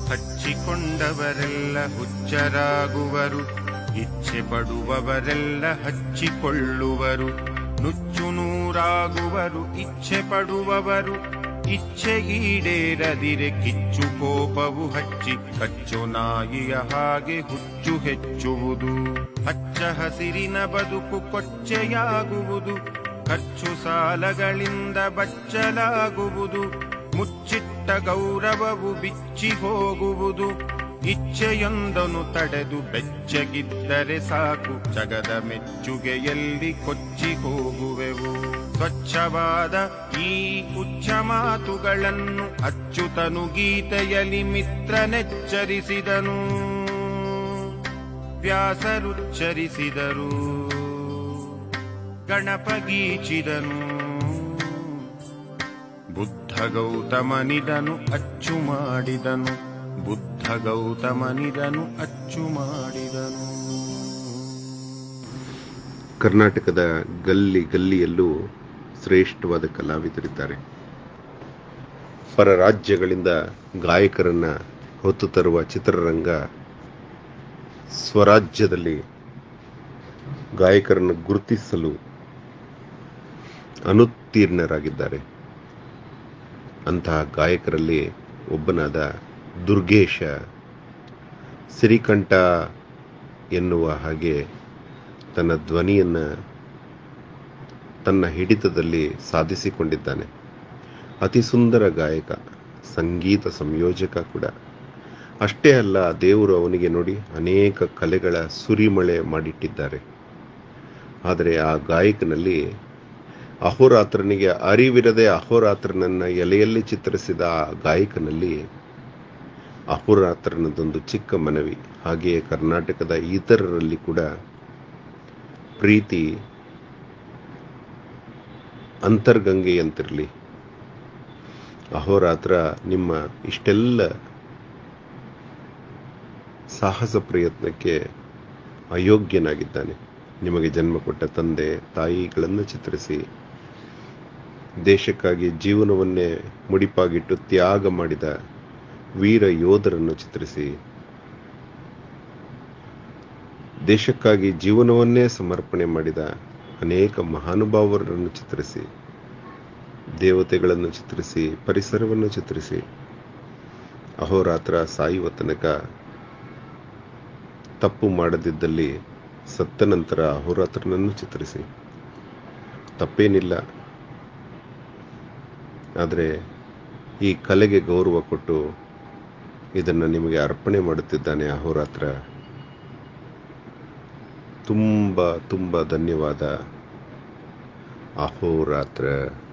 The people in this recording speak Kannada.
ಹಚ್ಚಿಕೊಂಡವರೆಲ್ಲ ಹುಚ್ಚರಾಗುವರು ಇಚ್ಛೆ ಪಡುವವರೆಲ್ಲ ಹಚ್ಚಿಕೊಳ್ಳುವರು ನುಚ್ಚು ನೂರಾಗುವರು ಇಚ್ಛೆ ಪಡುವವರು ಇಚ್ಛೆ ಈಡೇರದಿರೆ ಕಿಚ್ಚು ಕೋಪವು ಹಚ್ಚಿ ಕಚ್ಚು ನಾಯಿಯ ಹಾಗೆ ಹುಚ್ಚು ಹೆಚ್ಚುವುದು ಹಚ್ಚ ಹಸಿರಿನ ಬದುಕು ಕೊಚ್ಚೆಯಾಗುವುದು ಖರ್ಚು ಸಾಲಗಳಿಂದ ಬಚ್ಚಲಾಗುವುದು ಮುಚ್ಚಿಟ್ಟ ಗೌರವವು ಬಿಚ್ಚಿ ಹೋಗುವುದು ಇಚ್ಛೆಯೊಂದನು ತಡೆದು ಬೆಚ್ಚಗಿದ್ದರೆ ಸಾಕು ಜಗದ ಮೆಚ್ಚುಗೆಯಲ್ಲಿ ಕೊಚ್ಚಿ ಹೋಗುವೆವು ಸ್ವಚ್ಛವಾದ ಈ ಉಚ್ಚ ಮಾತುಗಳನ್ನು ಅಚ್ಚುತನು ಗೀತೆಯಲ್ಲಿ ಮಿತ್ರನೆಚ್ಚರಿಸಿದನು ವ್ಯಾಸರುಚ್ಚರಿಸಿದರು ಗಣಪ ಗೀಚಿದನು ಬುದ್ಧ ಗೌತಮನಿದನು ಅಚ್ಚು ಮಾಡಿದನು ಬುದ್ಧ ಗೌತಮನಿದನು ಅಚ್ಚು ಮಾಡಿದನು ಕರ್ನಾಟಕದ ಗಲ್ಲಿ ಗಲ್ಲಿಯಲ್ಲೂ ಶ್ರೇಷ್ಠವಾದ ಕಲಾವಿದರಿದ್ದಾರೆ ಪರ ರಾಜ್ಯಗಳಿಂದ ಗಾಯಕರನ್ನ ಹೊತ್ತು ತರುವ ಚಿತ್ರರಂಗ ಸ್ವರಾಜ್ಯದಲ್ಲಿ ಗಾಯಕರನ್ನು ಗುರುತಿಸಲು ಅನುತ್ತೀರ್ಣರಾಗಿದ್ದಾರೆ ಅಂತಹ ಗಾಯಕರಲ್ಲಿ ಒಬ್ಬನಾದ ದುರ್ಗೇಶ ಸಿರಿಕಂಠ ಎನ್ನುವ ಹಾಗೆ ತನ್ನ ಧ್ವನಿಯನ್ನು ತನ್ನ ಹಿಡಿತದಲ್ಲಿ ಸಾಧಿಸಿಕೊಂಡಿದ್ದಾನೆ ಅತಿ ಸುಂದರ ಗಾಯಕ ಸಂಗೀತ ಸಂಯೋಜಕ ಕೂಡ ಅಷ್ಟೇ ಅಲ್ಲ ದೇವರು ಅವನಿಗೆ ನೋಡಿ ಅನೇಕ ಕಲೆಗಳ ಸುರಿಮಳೆ ಮಾಡಿಟ್ಟಿದ್ದಾರೆ ಆದರೆ ಆ ಗಾಯಕನಲ್ಲಿ ಅಹೋರಾತ್ರನಿಗೆ ಅರಿವಿರದೆ ಅಹೋರಾತ್ರನನ್ನ ಎಲೆಯಲ್ಲಿ ಚಿತ್ರಿಸಿದ ಆ ಗಾಯಕನಲ್ಲಿ ಅಹೋರಾತ್ರನದೊಂದು ಚಿಕ್ಕ ಮನವಿ ಹಾಗೆಯೇ ಕರ್ನಾಟಕದ ಇತರರಲ್ಲಿ ಕೂಡ ಪ್ರೀತಿ ಅಂತರ್ಗಂಗೆಯಂತಿರಲಿ ಅಹೋರಾತ್ರ ನಿಮ್ಮ ಇಷ್ಟೆಲ್ಲ ಸಾಹಸ ಪ್ರಯತ್ನಕ್ಕೆ ಅಯೋಗ್ಯನಾಗಿದ್ದಾನೆ ನಿಮಗೆ ಜನ್ಮ ಕೊಟ್ಟ ತಂದೆ ತಾಯಿಗಳನ್ನು ಚಿತ್ರಿಸಿ ದೇಶಕ್ಕಾಗಿ ಜೀವನವನ್ನೇ ಮುಡಿಪಾಗಿಟ್ಟು ತ್ಯಾಗ ಮಾಡಿದ ವೀರ ಯೋಧರನ್ನು ಚಿತ್ರಿಸಿ ದೇಶಕ್ಕಾಗಿ ಜೀವನವನ್ನೇ ಸಮರ್ಪಣೆ ಮಾಡಿದ ಅನೇಕ ಮಹಾನುಭಾವರನ್ನು ಚಿತ್ರಿಸಿ ದೇವತೆಗಳನ್ನು ಚಿತ್ರಿಸಿ ಪರಿಸರವನ್ನು ಚಿತ್ರಿಸಿ ಅಹೋರಾತ್ರ ಸಾಯುವ ತನಕ ತಪ್ಪು ಮಾಡದಿದ್ದಲ್ಲಿ ಸತ್ತ ನಂತರ ಅಹೋರಾತ್ರನನ್ನು ಚಿತ್ರಿಸಿ ತಪ್ಪೇನಿಲ್ಲ ಆದರೆ ಈ ಕಲೆಗೆ ಗೌರವ ಕೊಟ್ಟು ಇದನ್ನು ನಿಮಗೆ ಅರ್ಪಣೆ ಮಾಡುತ್ತಿದ್ದಾನೆ ಅಹೋರಾತ್ರ ತುಂಬ ತುಂಬ ಧನ್ಯವಾದ ಅಹೋರಾತ್ರ